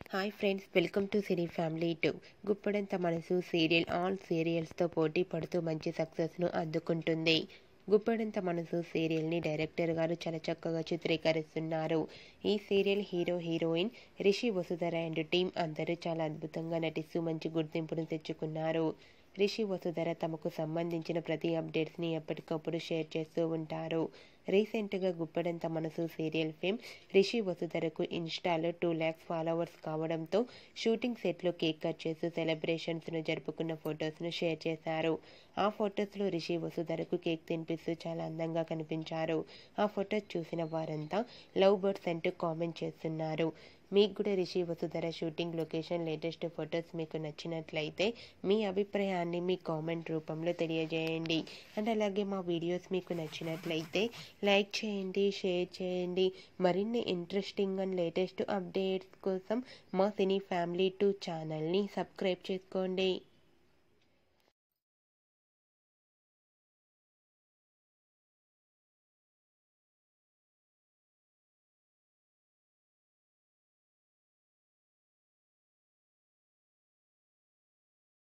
hi friends welcome to cine family two గుప్పడంత మనసు serial all సీరియల్స్తో పోటీ పడుతూ మంచి సక్సెస్ను అందుకుంటుంది గుప్పడంత మనసు సీరియల్ని డైరెక్టర్ గారు చాలా చక్కగా చిత్రీకరిస్తున్నారు ఈ serial hero heroine Rishi Vasudhara and team అందరూ చాలా అద్భుతంగా నటిస్తూ మంచి గుర్తింపును తెచ్చుకున్నారు రిషి వసుధర తమకు సంబంధించిన ప్రతి అప్డేట్స్ని ఎప్పటికప్పుడు షేర్ చేస్తూ ఉంటారు రీసెంట్గా గుప్పడంత మనసు సీరియల్ ఫేమ్ రిషి వసుధరకు ఇన్స్టాలో టూ ల్యాక్స్ ఫాలోవర్స్ కావడంతో షూటింగ్ సెట్లో కేక్ కట్ చేస్తూ సెలబ్రేషన్స్ను జరుపుకున్న ఫొటోస్ను షేర్ చేశారు ఆ ఫొటోస్లో రిషి వసుధరకు కేక్ తినిపిస్తూ చాలా అందంగా కనిపించారు ఆ ఫొటోస్ చూసిన వారంతా లవ్ బర్డ్స్ అంటూ కామెంట్ చేస్తున్నారు మీకు కూడా Rishi Vasudhara shooting location latest photos మీకు నచ్చినట్లయితే మీ అభిప్రాయాన్ని మీ కామెంట్ రూపంలో తెలియజేయండి అండ్ అలాగే మా వీడియోస్ మీకు నచ్చినట్లయితే లైక్ చేయండి షేర్ చేయండి మరిన్ని ఇంట్రెస్టింగ్ అండ్ లేటెస్ట్ అప్డేట్స్ కోసం మా సినీ ఫ్యామిలీ టూ ఛానల్ని సబ్స్క్రైబ్ చేసుకోండి